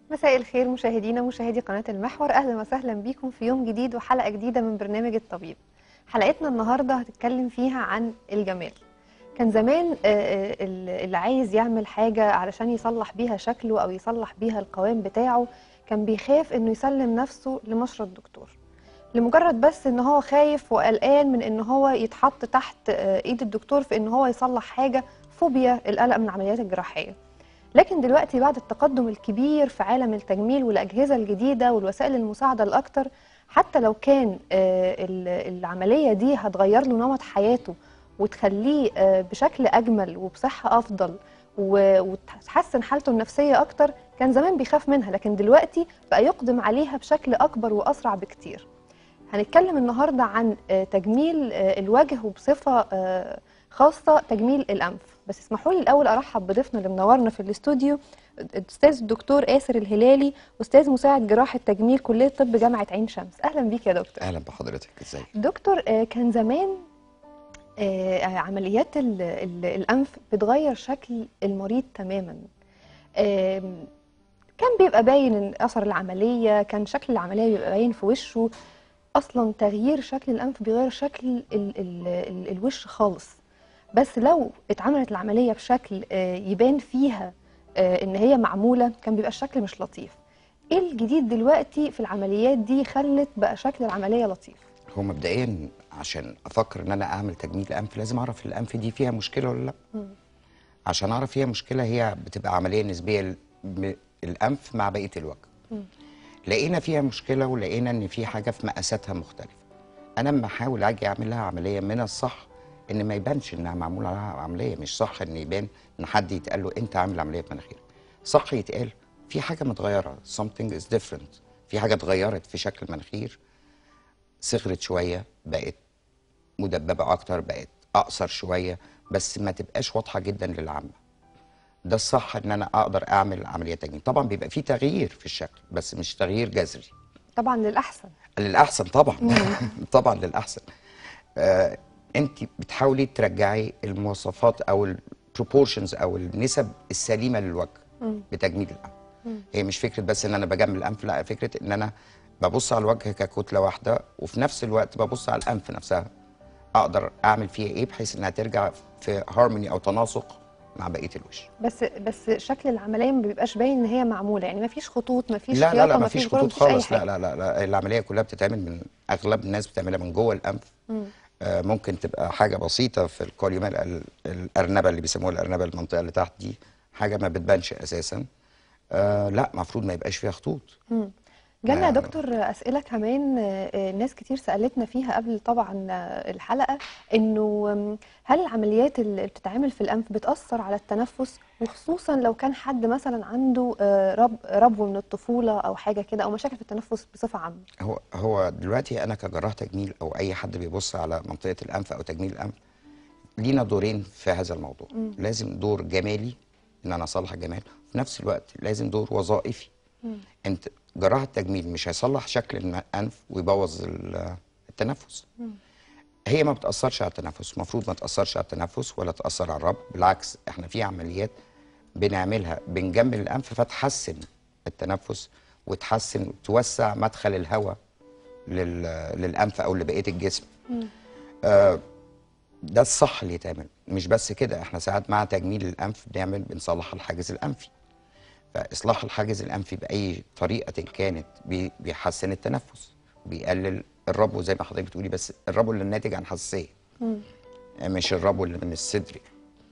مساء الخير مشاهدينا مشاهدي قناة المحور أهلا وسهلا بيكم في يوم جديد وحلقة جديدة من برنامج الطبيب حلقتنا النهاردة هتتكلم فيها عن الجمال كان زمان آه، آه، اللي عايز يعمل حاجة علشان يصلح بيها شكله أو يصلح بيها القوام بتاعه كان بيخاف إنه يسلم نفسه لمشرط دكتور لمجرد بس إن هو خايف وقلقان من إن هو يتحط تحت آه، إيد الدكتور في إن هو يصلح حاجة فوبيا القلق من العمليات الجراحية لكن دلوقتي بعد التقدم الكبير في عالم التجميل والأجهزة الجديدة والوسائل المساعدة الأكتر حتى لو كان آه، ال- العملية دي هتغير له نمط حياته وتخليه آه، بشكل أجمل وبصحة أفضل و- وتحسن حالته النفسية أكتر كان زمان بيخاف منها لكن دلوقتي بقى يقدم عليها بشكل أكبر وأسرع بكتير هنتكلم النهاردة عن آه، تجميل آه، الوجه وبصفة آه، خاصة تجميل الأنف بس اسمحوا لي الأول أرحب بضيفنا اللي منورنا في الاستوديو الأستاذ الدكتور آسر الهلالي أستاذ مساعد جراحة تجميل كلية طب جامعة عين شمس أهلا بيك يا دكتور اهلا بحضرتك ازيك دكتور آه، كان زمان آه، عمليات ال- ال- الأنف بتغير شكل المريض تماما آم، كان بيبقى باين إن أثر العملية كان شكل العملية بيبقى باين في وشه أصلا تغيير شكل الأنف بيغير شكل ال ال ال الوش خالص بس لو اتعملت العملية بشكل آه، يبان فيها آه، إن هي معمولة كان بيبقى الشكل مش لطيف إيه الجديد دلوقتي في العمليات دي خلت بقى شكل العملية لطيف هو مبدئيا عشان افكر ان انا اعمل تجميل انف لازم اعرف الانف دي فيها مشكله ولا لا عشان اعرف فيها مشكله هي بتبقى عمليه نسبيه ل- م- الانف مع بقيه الوجه لقينا فيها مشكله ولقينا ان في حاجه في مقاساتها مختلفه انا لما احاول اجي اعمل لها عمليه من الصح ان ما يبانش انها معمول عليها عمليه مش صح ان يبان ان حد يتقال له انت عامل عمليه مناخير صح يتقال في حاجه متغيره something is different في حاجه اتغيرت في شكل المناخير صغرت شويه بقت مدببه اكتر بقت اقصر شويه بس ما تبقاش واضحه جدا للعامه ده الصح ان انا اقدر اعمل عمليه تجميل طبعا بيبقى في تغيير في الشكل بس مش تغيير جذري طبعا للأحسن للاحسن طبعا طبعا للاحسن آه انت بتحاولي ترجعي المواصفات او البروبورشنز او النسب السليمه للوجه بتجميل الانف هي مش فكره بس ان انا بجمل الانف لا فكره ان انا ببص على الوجه ككتله واحده وفي نفس الوقت ببص على الانف نفسها اقدر اعمل فيها ايه بحيث انها ترجع في هارموني او تناسق مع بقيه الوش بس بس شكل العمليه ما بيبقاش باين ان هي معموله يعني ما فيش خطوط ما فيش لا لا خياطه لا ما مفيش فيش غرز، خطوط مفيش أي خالص لا حاجة. لا لا لا العمليه كلها بتتعمل من اغلب الناس بتعملها من جوه الانف آه ممكن تبقى حاجه بسيطه في الكوليومال ال- الارنبه اللي بيسموها الارنبه المنطقه اللي تحت دي حاجه ما بتبانش اساسا آه لا المفروض ما يبقاش فيها خطوط جالنا يا آه. دكتور اسئله كمان آه، آه، ناس كتير سالتنا فيها قبل طبعا آه، الحلقه انه آم، هل العمليات اللي بتتعمل في الانف بتاثر على التنفس وخصوصا لو كان حد مثلا عنده آه، رب ربو من الطفوله او حاجه كده او مشاكل في التنفس بصفه عامه هو هو دلوقتي انا كجراح تجميل او اي حد بيبص على منطقه الانف او تجميل الانف لينا دورين في هذا الموضوع لازم دور جمالي ان انا اصلح الجمال في نفس الوقت لازم دور وظائفي انت جراح التجميل مش هيصلح شكل الانف ويبوظ ال- التنفس هي ما بتاثرش على التنفس المفروض ما تاثرش على التنفس ولا تاثر على الرب بالعكس احنا في عمليات بنعملها بنجمل الانف فتحسن التنفس وتحسن وتوسع مدخل الهواء لل... للانف او لبقيه الجسم آه ده الصح اللي يتعمل مش بس كده احنا ساعات مع تجميل الانف بنعمل بنصلح الحاجز الانفي فاصلاح الحاجز الانفي باي طريقه كانت بي- بيحسن التنفس بيقلل الربو زي ما حضرتك بتقولي بس الربو اللي ناتج عن حساسيه مش الربو اللي من الصدر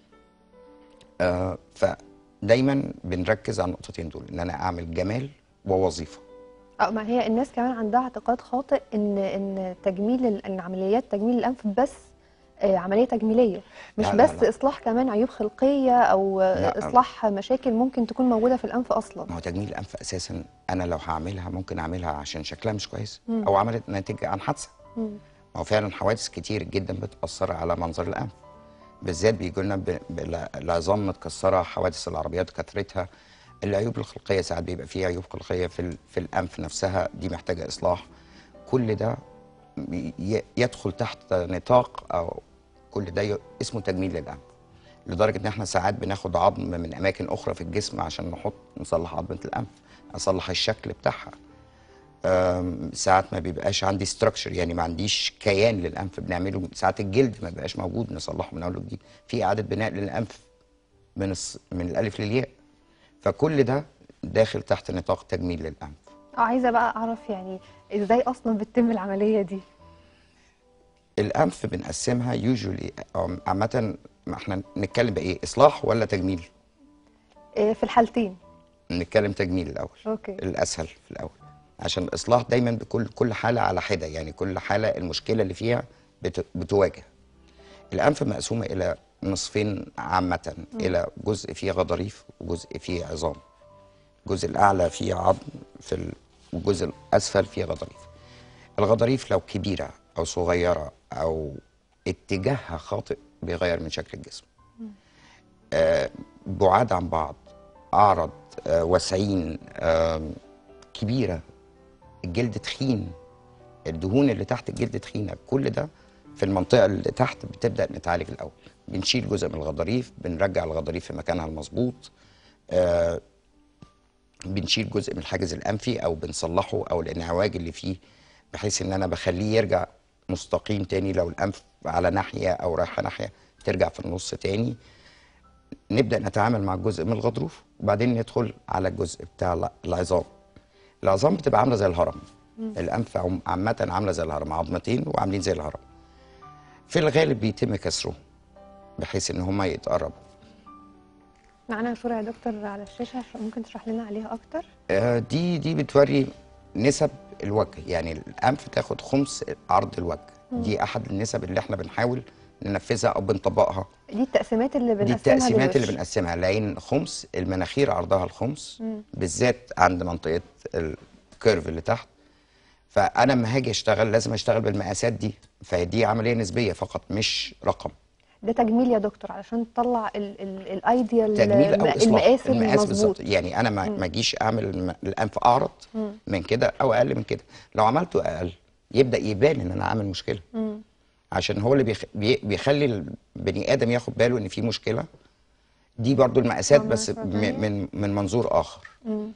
آه فدايما بنركز على النقطتين دول ان انا اعمل جمال ووظيفه اه ما هي الناس كمان عندها اعتقاد خاطئ ان ان تجميل ال- ان عمليات تجميل الانف بس آه، عمليه تجميليه مش لا، لا، بس لا. اصلاح كمان عيوب خلقيه او آه، لا. اصلاح مشاكل ممكن تكون موجوده في الانف اصلا ما هو تجميل الانف اساسا انا لو هعملها ممكن اعملها عشان شكلها مش كويس او عملت ناتج عن حادثه ما هو فعلا حوادث كتير جدا بتاثر على منظر الانف بالذات بيجوا لنا ب- بالعظام متكسره حوادث العربيات كثرتها العيوب الخلقيه ساعات بيبقى فيه عيوب خلقيه في ال- في الانف نفسها دي محتاجه اصلاح كل ده ي- يدخل تحت نطاق او كل ده ي- اسمه تجميل للانف لدرجه ان احنا ساعات بناخد عظم من اماكن اخرى في الجسم عشان نحط نصلح عظمه الانف اصلح الشكل بتاعها أم، ساعات ما بيبقاش عندي ستراكشر يعني ما عنديش كيان للانف بنعمله ساعات الجلد ما بيبقاش موجود نصلحه من اول وجديد في اعاده بناء للانف من الص... من الالف للياء فكل ده داخل تحت نطاق تجميل للانف اه عايزه بقى اعرف يعني ازاي اصلا بتتم العمليه دي الانف بنقسمها يوجولي عامه ما احنا نتكلم بايه اصلاح ولا تجميل آه، في الحالتين نتكلم تجميل الاول اوكي الاسهل في الاول عشان الاصلاح دايما بكل كل حاله على حده يعني كل حاله المشكله اللي فيها بت- بتواجه الانف مقسومه الى نصفين عامه الى جزء فيه غضاريف وجزء فيه عظام الجزء الاعلى فيه عظم في ال... والجزء الاسفل فيه غضاريف الغضاريف لو كبيره او صغيره او اتجاهها خاطئ بيغير من شكل الجسم آه بعاد عن بعض اعرض آه واسعين آه كبيره الجلد تخين الدهون اللي تحت الجلد تخينه كل ده في المنطقه اللي تحت بتبدا نتعالج الاول بنشيل جزء من الغضاريف بنرجع الغضاريف في مكانها المظبوط آه بنشيل جزء من الحاجز الانفي او بنصلحه او الانعواج اللي فيه بحيث ان انا بخليه يرجع مستقيم تاني لو الانف على ناحيه او رايحه ناحيه ترجع في النص تاني نبدا نتعامل مع الجزء من الغضروف وبعدين ندخل على الجزء بتاع الع- العظام العظام بتبقى عامله زي الهرم الانف عم- عامه عامله زي الهرم عظمتين وعاملين زي الهرم في الغالب بيتم كسره بحيث ان هما يتقربوا معانا صوره يا دكتور على الشاشه ش- ممكن تشرح لنا عليها اكتر آه، دي دي بتوري نسب الوجه يعني الانف تاخد خمس عرض الوجه دي احد النسب اللي احنا بنحاول ننفذها او بنطبقها دي التقسيمات اللي دي بنقسمها التقسيمات اللي للوش. بنقسمها العين خمس المناخير عرضها الخمس بالذات عند منطقه الكيرف اللي تحت فانا لما هاجي اشتغل لازم اشتغل بالمقاسات دي فدي عمليه نسبيه فقط مش رقم ده تجميل يا دكتور علشان تطلع ال- ال- الايديال تجميل او الم- اصلاح المقاس المقاس المظبوط بالظبط يعني انا ما ما اجيش اعمل الم- الانف اعرض من كده او اقل من كده لو عملته اقل يبدا يبان ان انا عامل مشكله عشان هو اللي بيخ... بي- بيخلي البني ادم ياخد باله ان في مشكله دي برضو المقاسات آه، بس مقاسات م- تانية. من من منظور اخر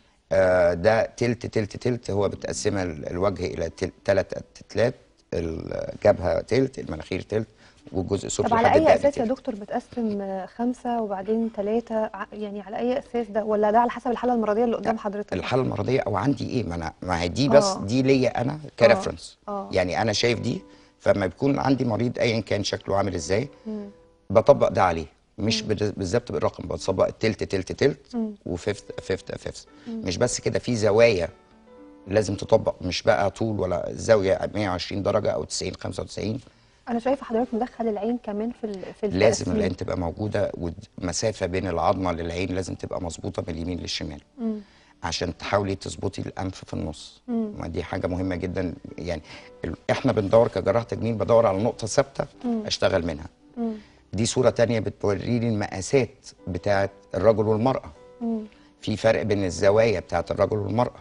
آه ده تلت تلت تلت هو بتقسمها ال- الوجه الى ثلاث تلات الجبهه تلت المناخير تلت والجزء السفلي طب على لحد اي الدقن اساس يا تلت. دكتور بتقسم آه، خمسه وبعدين ثلاثه يعني على اي اساس ده ولا ده على حسب الحاله المرضيه اللي قدام حضرتك الحاله المرضيه او عندي ايه ما انا ما هي دي بس آه. دي ليا انا كريفرنس آه. يعني انا شايف دي فما بيكون عندي مريض ايا كان شكله عامل ازاي بطبق ده عليه مش بال- بالظبط بالرقم بطبق التلت تلت تلت وفيفت فيفت فيفت مش بس كده في زوايا لازم تطبق مش بقى طول ولا زاويه 120 درجه او 90 95 انا شايفه حضرتك مدخل العين كمان في ال- في لازم التقسيم. العين تبقى موجوده والمسافه بين العظمه للعين لازم تبقى مظبوطه من اليمين للشمال عشان تحاولي تظبطي الانف في النص ما دي حاجه مهمه جدا يعني ال- احنا بندور كجراح تجميل بدور على نقطه ثابته اشتغل منها دي صوره تانية بتوريني المقاسات بتاعه الرجل والمراه في فرق بين الزوايا بتاعه الرجل والمراه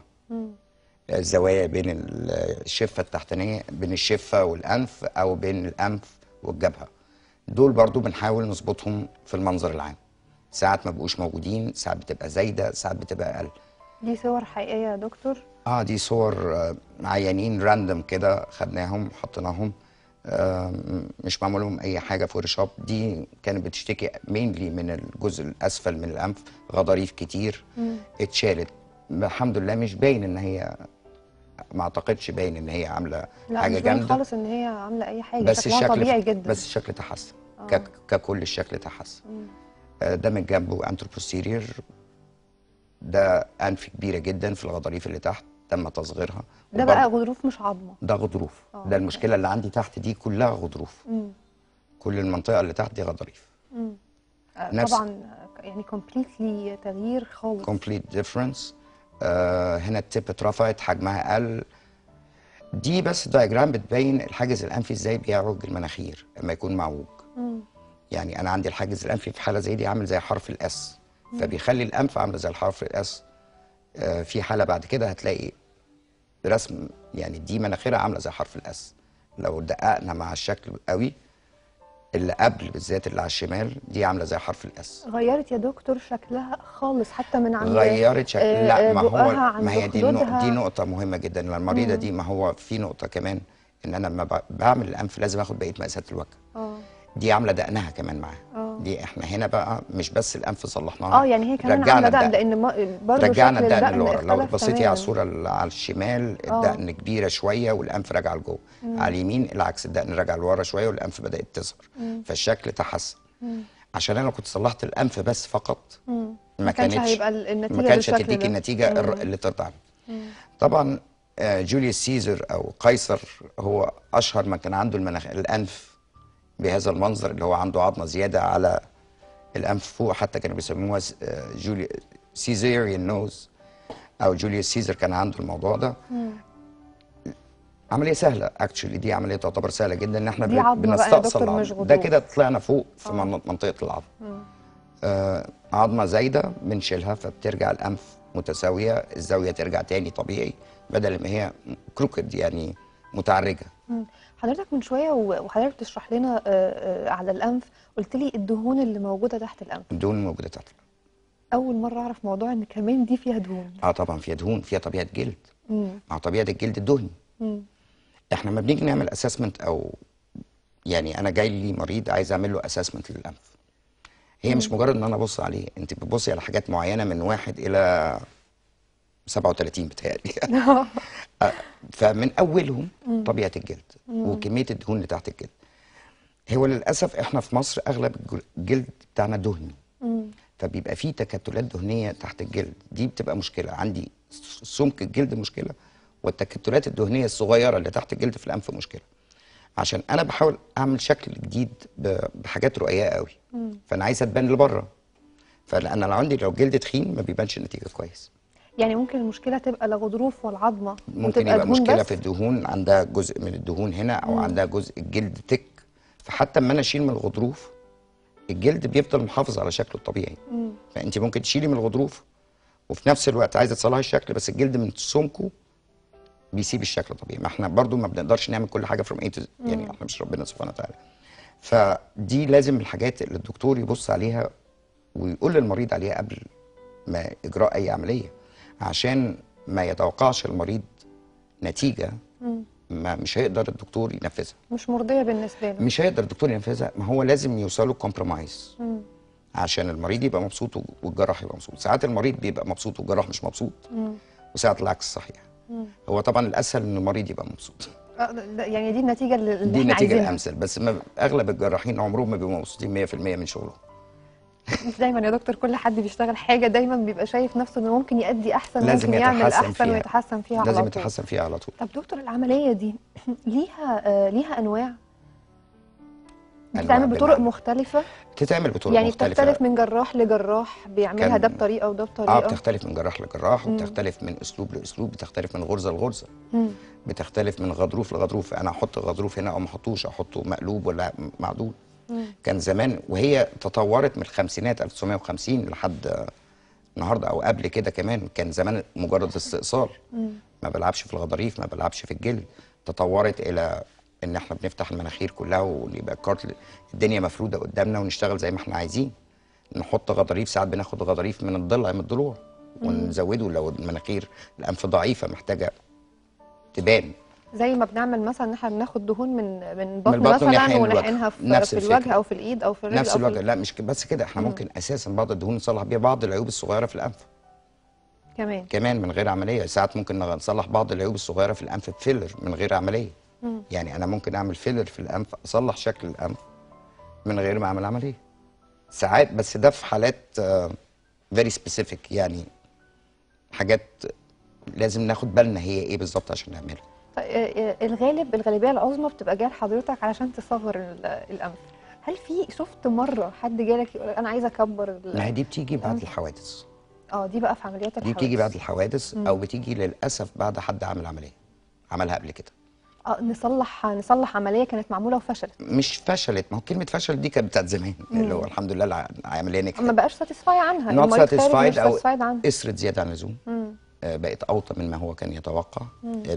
الزوايا بين ال- الشفه التحتانيه بين الشفه والانف او بين الانف والجبهه دول برضو بنحاول نظبطهم في المنظر العام ساعات ما بقوش موجودين ساعات بتبقى زايده ساعات بتبقى اقل دي صور حقيقيه يا دكتور اه دي صور آه، عيانين راندوم كده خدناهم حطيناهم آه، مش معمول لهم اي حاجه فوتوشوب دي كانت بتشتكي مينلي من الجزء الاسفل من الانف غضاريف كتير اتشالت الحمد لله مش باين ان هي ما اعتقدش باين ان هي عامله لا حاجه مش باين جامده خالص ان هي عامله اي حاجه بس شكلها الشكل طبيعي جدا بس الشكل تحسن ك- ككل الشكل تحسن آه، ده من جنبه انتروبوستيرير ده انف كبيره جدا في الغضاريف اللي تحت تم تصغيرها ده وبرضه- بقى غضروف مش عظمه ده غضروف آه، ده المشكله اللي عندي تحت دي كلها غضروف كل المنطقه اللي تحت دي غضاريف آه، نفس- طبعا آه، يعني كومبليتلي تغيير خالص complete difference آه هنا التب اترفعت حجمها قل دي بس دايجرام بتبين الحاجز الانفي ازاي بيعوج المناخير لما يكون معوج يعني انا عندي الحاجز الانفي في حاله زي دي عامل زي حرف الاس فبيخلي الانف عامله زي الحرف الاس آه في حاله بعد كده هتلاقي رسم يعني دي مناخيرها عامله زي حرف الاس لو دققنا مع الشكل قوي اللي قبل بالذات اللي على الشمال دي عامله زي حرف الاس غيرت يا دكتور شكلها خالص حتى من عند غيرت شكل آه، لا ما بقها هو عند ما هي دي النقطة خدودها. دي نقطة مهمة جدا المريضة دي ما هو في نقطة كمان ان انا لما ب- بعمل الانف لازم اخد بقية مقاسات الوجه اه دي عاملة دقنها كمان معاها اه دي احنا هنا بقى مش بس الانف صلحناها اه يعني هي كمان رجعنا عامله دقن الدقن. لان ما- برضه رجعنا شكل الدقن اللي ورا لو اختلف بصيتي على تماماً. الصورة اللي على الشمال آه. الدقن كبيرة شوية والانف راجعة لجوه على اليمين العكس الدقن راجع لورا شوية والانف بدأت تظهر فالشكل تحسن عشان انا لو كنت صلحت الانف بس فقط مم. ما ما كانش كانتش هيبقى ال- النتيجه ما كانش بالشكل هتديك ده. النتيجه الر- اللي ترضى عنها طبعا آه، جوليوس سيزر او قيصر هو اشهر من كان عنده المناخ الانف بهذا المنظر اللي هو عنده عظمه زياده على الانف فوق حتى كانوا بيسموها س- آه، جولي سيزيريان نوز او جوليوس سيزر كان عنده الموضوع ده عمليه سهله اكشولي دي عمليه تعتبر سهله جدا ان احنا دي بن- عظمة بقى يا بنستأصل دكتور العظم. مش ده غضروف. كده طلعنا فوق في آه. من- منطقه العظم آه عظمه زايده بنشيلها فبترجع الانف متساويه الزاويه ترجع تاني طبيعي بدل ما هي كروكد يعني متعرجه مم. حضرتك من شويه و- وحضرتك بتشرح لنا آه، آه، على الانف قلت لي الدهون اللي موجوده تحت الانف الدهون موجوده تحت اول مره اعرف موضوع ان كمان دي فيها دهون اه طبعا فيها دهون فيها طبيعه جلد مم. مع طبيعه الجلد الدهني مم. احنا لما بنيجي نعمل اسسمنت او يعني انا جاي لي مريض عايز اعمل له اسسمنت للانف هي مش مجرد ان انا ابص عليه انت بتبصي على حاجات معينه من واحد الى 37 بتهيألي آه، فمن اولهم طبيعه الجلد وكميه الدهون اللي تحت الجلد هو للاسف احنا في مصر اغلب الج- الجلد بتاعنا دهني مم. فبيبقى فيه تكتلات دهنيه تحت الجلد دي بتبقى مشكله عندي س- سمك الجلد مشكله والتكتلات الدهنيه الصغيره اللي تحت الجلد في الانف مشكله عشان انا بحاول اعمل شكل جديد ب- بحاجات رقيقه قوي فانا عايزها تبان لبره فانا لو عندي لو جلد تخين ما بيبانش النتيجه كويس يعني ممكن المشكله تبقى لا غضروف ولا عظمه ممكن وتبقى يبقى دهون مشكله بس في الدهون عندها جزء من الدهون هنا او عندها جزء الجلد تك فحتى اما انا اشيل من الغضروف الجلد بيفضل محافظ على شكله الطبيعي مم. فانت ممكن تشيلي من الغضروف وفي نفس الوقت عايزه تصلحي الشكل بس الجلد من سمكه بيسيب الشكل الطبيعي ما احنا برضو ما بنقدرش نعمل كل حاجه فروم اي يعني احنا مش ربنا سبحانه وتعالى فدي لازم الحاجات اللي الدكتور يبص عليها ويقول للمريض عليها قبل ما اجراء اي عمليه عشان ما يتوقعش المريض نتيجه مم. ما مش هيقدر الدكتور ينفذها مش مرضيه بالنسبه له مش هيقدر الدكتور ينفذها ما هو لازم يوصلوا كومبرومايز مم. عشان المريض يبقى مبسوط والجراح يبقى مبسوط ساعات المريض بيبقى مبسوط والجراح مش مبسوط مم. وساعات العكس صحيح مم. هو طبعا الاسهل ان المريض يبقى مبسوط آه، ده- يعني دي النتيجه اللي اللي دي احنا النتيجه عايزينها الامثل بس ما اغلب الجراحين عمرهم ما بيبقوا مبسوطين 100% من شغلهم مش دايما يا دكتور كل حد بيشتغل حاجه دايما بيبقى شايف نفسه انه ممكن يأدي احسن لازم ممكن يعمل يتحسن احسن فيها. ويتحسن فيها لازم على طول يتحسن فيها على طول طب دكتور العمليه دي ليها آه ليها انواع بتتعمل بطرق بمعنى- مختلفه بتتعمل بطرق يعني مختلفه بتختلف من جراح لجراح بيعملها كان- ده بطريقه وده بطريقه اه بتختلف من جراح لجراح وبتختلف من اسلوب لاسلوب بتختلف من غرزه لغرزه مم. بتختلف من غضروف لغضروف انا احط غضروف هنا او ما احطوش احطه مقلوب ولا معدول كان زمان وهي تطورت من الخمسينات 1950 لحد آه، النهارده او قبل كده كمان كان زمان مجرد استئصال ما بلعبش في الغضاريف ما بلعبش في الجلد تطورت الى ان احنا بنفتح المناخير كلها ويبقى الكارت الدنيا مفروده قدامنا ونشتغل زي ما احنا عايزين نحط غضاريف ساعات بناخد غضاريف من الضلع من الضلوع ونزوده لو المناخير الانف ضعيفه محتاجه تبان زي ما بنعمل مثلا ان احنا بناخد دهون من من بطن البطن مثلا ونحقن الوجه. ونحقنها في, نفس في الوجه الفكرة. او في الايد او في الرجل نفس او في الوجه لا مش ك- بس كده احنا ممكن اساسا بعض الدهون نصلح بيها بعض العيوب الصغيره في الانف كمان كمان من غير عمليه ساعات ممكن نصلح بعض العيوب الصغيره في الانف بفيلر من غير عمليه يعني انا ممكن اعمل فيلر في الانف اصلح شكل الانف من غير ما اعمل عمليه ساعات بس ده في حالات فيري سبيسيفيك يعني حاجات لازم ناخد بالنا هي ايه بالظبط عشان نعملها طيب، آه، آه، الغالب الغالبيه العظمى بتبقى جايه لحضرتك علشان تصغر ال- الانف هل في شفت مره حد جالك يقول لك انا عايزه اكبر ال- ما هي دي بتيجي بعد الحوادث اه دي بقى في عمليات دي الحوادث بتيجي بعد الحوادث او بتيجي للاسف بعد حد عامل عمليه عملها قبل كده اه نصلح نصلح عمليه كانت معموله وفشلت مش فشلت ما هو كلمه فشل دي كانت بتاعت زمان اللي هو الحمد لله الع- العمليه نجحت ما بقاش ساتيسفاي عنها نوت المريض خارج ساتيسفايد مش او satisfied عنها قصرت زياده عن اللزوم مم. آه، بقت اوطى من ما هو كان يتوقع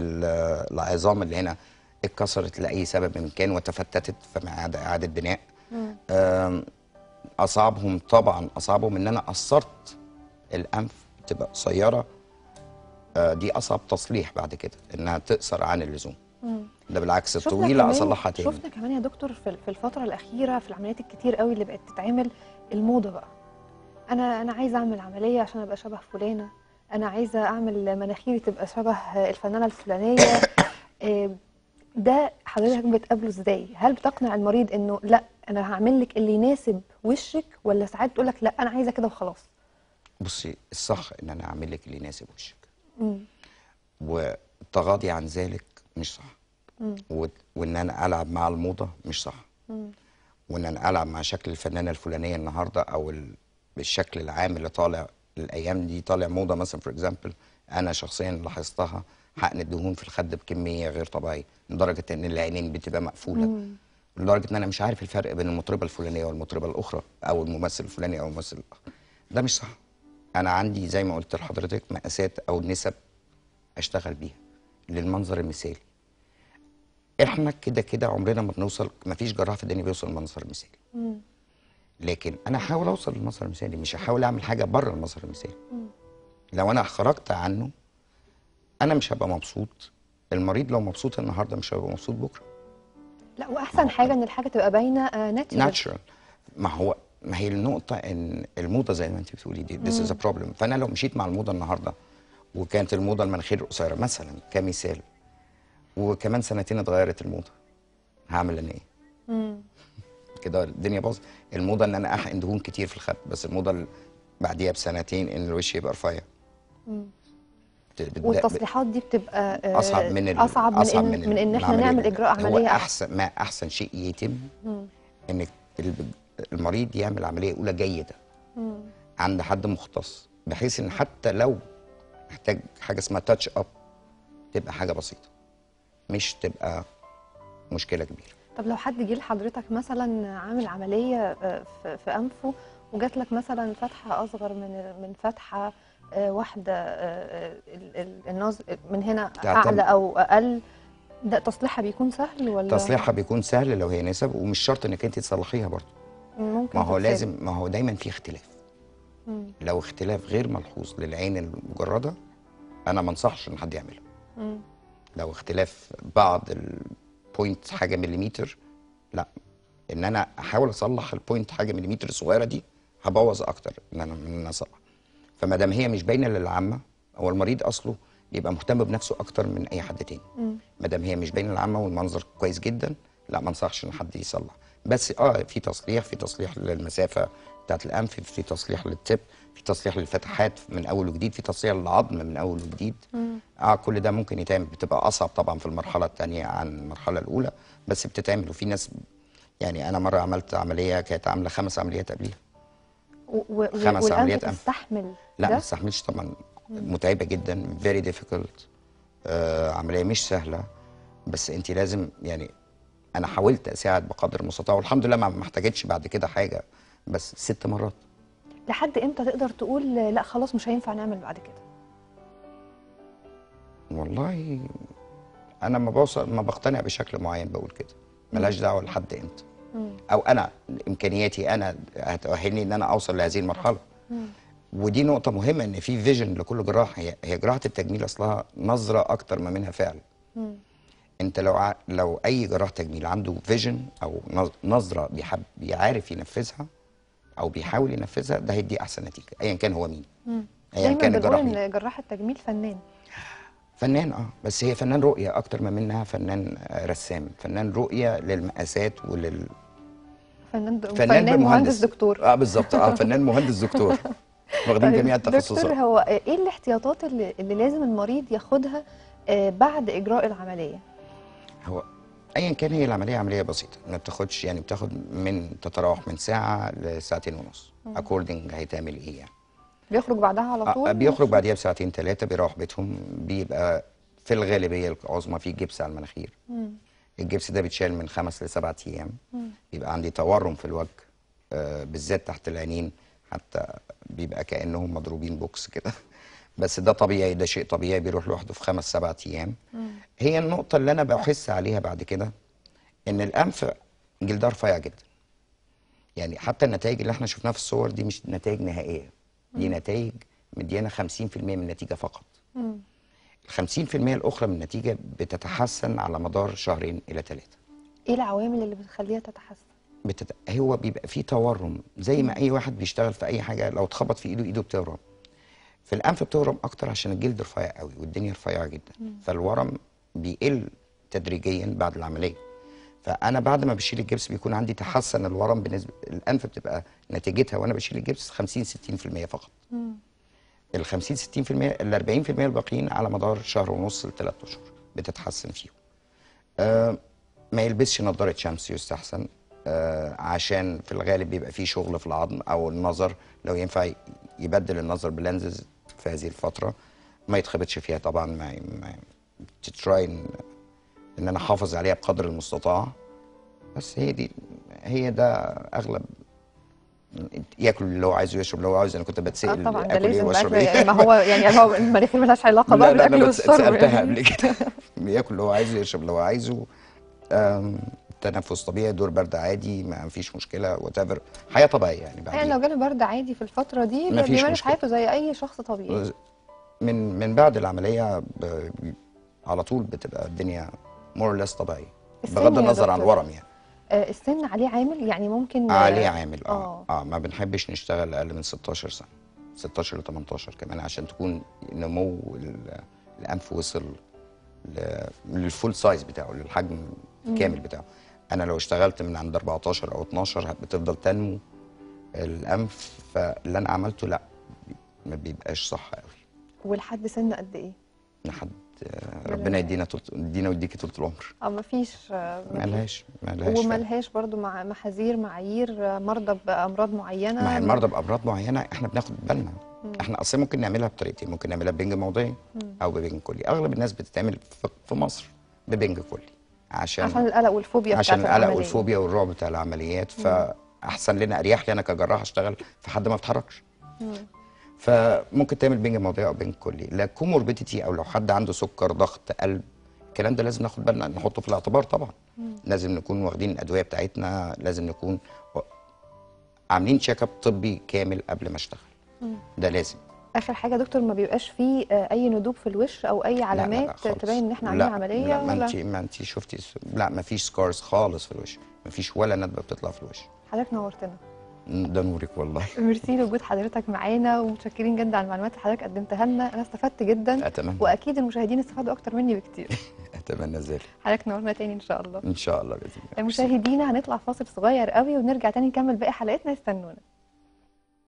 ال- العظام اللي هنا اتكسرت لاي سبب من كان وتفتتت فمع إعادة- اعاده بناء آم، اصعبهم طبعا اصعبهم ان انا قصرت الانف تبقى قصيره آه، دي اصعب تصليح بعد كده انها تقصر عن اللزوم ده بالعكس شفنا الطويله كمان- اصلحها تاني شفنا كمان يا دكتور في في الفتره الاخيره في العمليات الكتير قوي اللي بقت تتعمل الموضه بقى انا انا عايزه اعمل عمليه عشان ابقى شبه فلانه انا عايزه اعمل مناخيري تبقى شبه الفنانه الفلانيه آه، ده حضرتك بتقابله ازاي هل بتقنع المريض انه لا انا هعمل لك اللي يناسب وشك ولا ساعات تقول لك لا انا عايزه كده وخلاص بصي الصح ان انا اعمل لك اللي يناسب وشك مم. والتغاضي عن ذلك مش صح و- وان انا العب مع الموضه مش صح وان انا العب مع شكل الفنانه الفلانيه النهارده او ال- بالشكل العام اللي طالع الايام دي طالع موضه مثلا فور اكزامبل انا شخصيا لاحظتها حقن الدهون في الخد بكميه غير طبيعيه لدرجه ان العينين بتبقى مقفوله لدرجه ان انا مش عارف الفرق بين المطربه الفلانيه والمطربه الاخرى او الممثل الفلاني او الممثل الاخر ده مش صح انا عندي زي ما قلت لحضرتك مقاسات او نسب اشتغل بيها للمنظر المثالي احنا كده كده عمرنا ما بنوصل ما فيش جراح في الدنيا بيوصل للمنظر المثالي لكن انا هحاول اوصل للمنظر المثالي مش هحاول اعمل حاجه بره المنظر المثالي لو انا خرجت عنه انا مش هبقى مبسوط المريض لو مبسوط النهارده مش هيبقى مبسوط بكره لا واحسن حاجه ان الحاجه تبقى باينه ناتشرال ناتشرال ما هو ما هي النقطة إن الموضة زي ما أنت بتقولي دي this is a problem فأنا لو مشيت مع الموضة النهاردة وكانت الموضة المناخير قصيرة مثلا كمثال وكمان سنتين اتغيرت الموضة هعمل أنا إيه؟ كده الدنيا باظت الموضة إن أنا أحقن دهون كتير في الخد بس الموضة اللي بعديها بسنتين إن الوش يبقى رفيع بت- بتبدأ- والتصليحات دي بتبقى آه، اصعب من ال- اصعب من أصعب ان, ال- من ان احنا العملية نعمل دي. اجراء هو عمليه احسن ما احسن شيء يتم ان ال- المريض يعمل عمليه اولى جيده عند حد مختص بحيث ان حتى لو محتاج حاجه اسمها تاتش اب تبقى حاجه بسيطه مش تبقى مشكله كبيره طب لو حد جه لحضرتك مثلا عامل عمليه آه، في, في انفه وجات لك مثلا فتحه اصغر من من فتحه آه، واحده آه، آه، ال- ال- النظ من هنا تعتمد- اعلى او اقل ده تصليحها بيكون سهل ولا تصليحها بيكون سهل لو هي نسب ومش شرط انك انت تصلحيها برضه ممكن ما هو تتساب؟ لازم ما هو دايما في اختلاف لو اختلاف غير ملحوظ للعين المجرده انا ما انصحش ان حد يعمله لو اختلاف بعض البوينت حاجه مليمتر لا ان انا احاول اصلح البوينت حاجه مليمتر الصغيره دي هبوظ اكتر ان انا من ان أنا اصلح فما دام هي مش باينه للعامه هو المريض اصله يبقى مهتم بنفسه اكتر من اي حد تاني ما دام هي مش باينه للعامه والمنظر كويس جدا لا ما انصحش ان حد يصلح بس اه في تصليح في تصليح للمسافه بتاعت الانف في تصليح للتب في تصليح للفتحات من اول وجديد في تصليح للعظم من اول وجديد اه كل ده ممكن يتعمل بتبقى اصعب طبعا في المرحله الثانيه عن المرحله الاولى بس بتتعمل وفي ناس يعني انا مره عملت عمليه كانت عامله خمس عمليات قبليها و- و- خمس والأنف عمليات أنف. تستحمل لا ما ده تستحملش طبعا متعبه جدا فيري ديفيكولت آه عمليه مش سهله بس انت لازم يعني انا حاولت اساعد بقدر المستطاع والحمد لله ما ما احتاجتش بعد كده حاجه بس ست مرات لحد امتى تقدر تقول لا خلاص مش هينفع نعمل بعد كده والله انا ما بوصل ما بقتنع بشكل معين بقول كده ملهاش دعوه لحد امتى او انا امكانياتي انا هتؤهلني ان انا اوصل لهذه المرحله ودي نقطه مهمه ان في فيجن لكل جراح هي هي جراحه التجميل اصلها نظره اكتر ما منها فعل انت لو ع... لو اي جراح تجميل عنده فيجن او نظ- نظره بيحب بيعرف ينفذها او بيحاول ينفذها ده هيدي احسن نتيجه ايا كان هو مين ايا دايما كان بنقول الجراح مين ان جراح التجميل فنان فنان اه بس هي فنان رؤيه اكتر ما منها فنان آه، رسام فنان رؤيه للمقاسات ولل فنان فنان فنان مهندس بمهندس. دكتور اه بالظبط اه فنان مهندس دكتور واخدين طيب، جميع دكتور التخصصات هو ايه الاحتياطات اللي, اللي لازم المريض ياخدها آه، بعد اجراء العمليه هو ايا كان هي العمليه عمليه بسيطه ما بتاخدش يعني بتاخد من تتراوح من ساعه لساعتين ونص اكوردنج هيتعمل ايه يعني بيخرج بعدها على آه، طول بيخرج بعديها بساعتين ثلاثه بيروح بيتهم بيبقى في الغالبيه العظمى في جبس على المناخير الجبس ده بيتشال من خمس لسبعة ايام بيبقى عندي تورم في الوجه آه بالذات تحت العينين حتى بيبقى كانهم مضروبين بوكس كده بس ده طبيعي ده شيء طبيعي بيروح لوحده في خمس سبعة ايام هي النقطه اللي انا بحس عليها بعد كده ان الانف جلدها رفيع جدا يعني حتى النتائج اللي احنا شفناها في الصور دي مش نتائج نهائيه دي نتائج مديانا 50% من النتيجه فقط مم. ال 50% الاخرى من النتيجه بتتحسن على مدار شهرين الى ثلاثه ايه العوامل اللي بتخليها تتحسن بتت... هو بيبقى فيه تورم زي ما اي واحد بيشتغل في اي حاجه لو اتخبط في ايده ايده بتورم في الانف بتورم اكتر عشان الجلد رفيع قوي والدنيا رفيعه جدا فالورم بيقل تدريجيا بعد العمليه فانا بعد ما بشيل الجبس بيكون عندي تحسن الورم بالنسبه الانف بتبقى نتيجتها وانا بشيل الجبس 50 60% فقط ال 50 60% ال 40% الباقيين على مدار شهر ونص لثلاث اشهر بتتحسن فيهم آه ما يلبسش نظاره شمس يستحسن آه عشان في الغالب بيبقى فيه شغل في العظم او النظر لو ينفع يبدل النظر بلانزز في هذه الفتره ما يتخبطش فيها طبعا ما, ما تتراي ان إن انا احافظ عليها بقدر المستطاع بس هي دي هي ده اغلب ياكل اللي هو عايزه يشرب اللي هو عايزه انا كنت اه بتسال طبعا ده اكل ايه لازم واشرب الأكل- ايه ما هو يعني هو المناخير ملهاش علاقه بقى لا لا بالاكل انا والشرب سالتها يعني. قبل كده ياكل اللي هو عايزه يشرب اللي هو عايزه أم، تنفس طبيعي دور برد عادي ما فيش مشكله وات ايفر حياه طبيعيه يعني يعني لو بعدين جاله برد عادي في الفتره دي مفيش بيمارس مشكلة. حياته زي اي شخص طبيعي من من بعد العمليه ب... على طول بتبقى الدنيا مور ليس طبيعيه السن بغض يا النظر عن دكتور. الورم يعني آه، السن عليه عامل يعني ممكن عليه عامل اه اه اه ما بنحبش نشتغل اقل من 16 سنه 16 ل 18 كمان عشان تكون نمو ال- الانف وصل ل- للفول سايز بتاعه للحجم الكامل بتاعه انا لو اشتغلت من عند 14 او 12 بتفضل تنمو الانف فاللي انا عملته لا ما بيبقاش صح قوي ولحد سن قد ايه؟ لحد آه، ربنا يدينا طول يدينا ويديكي طول العمر اه مفيش آه، ملهاش ملهاش فعلا. وملهاش برضو مع محاذير معايير آه، مرضى بامراض معينه ما هي المرضى بامراض معينه احنا بناخد بالنا احنا اصلا ممكن نعملها بطريقتين ممكن نعملها ببنج موضعي او ببنج كلي اغلب الناس بتتعمل في- في مصر ببنج كلي عشان عشان القلق والفوبيا عشان بتاعت القلق العملية. والفوبيا والرعب بتاع العمليات فاحسن لنا اريح لي انا كجراح اشتغل في حد ما بيتحركش فممكن تعمل بنج موضعي او بنج كلي لا كوموربيديتي او لو حد عنده سكر ضغط قلب الكلام ده لازم ناخد بالنا نحطه في الاعتبار طبعا لازم نكون واخدين الادويه بتاعتنا لازم نكون و- عاملين تشيك اب طبي كامل قبل ما اشتغل ده لازم اخر حاجه يا دكتور ما بيبقاش فيه آه، اي ندوب في الوش او اي لا، لا، لا، علامات خالص. تبين ان احنا لا، عاملين عمليه لا ما ولا انت ما انت شفتي س- لا ما فيش سكارز خالص في الوش ما فيش ولا ندبه بتطلع في الوش حضرتك نورتنا ده نورك والله ميرسي لوجود حضرتك معانا ومتشكرين جدا على المعلومات اللي حضرتك قدمتها لنا انا استفدت جدا اتمنى واكيد المشاهدين استفادوا اكتر مني بكتير اتمنى ذلك حضرتك نورنا تاني ان شاء الله ان شاء الله باذن الله مشاهدينا هنطلع فاصل صغير قوي ونرجع تاني نكمل باقي حلقتنا استنونا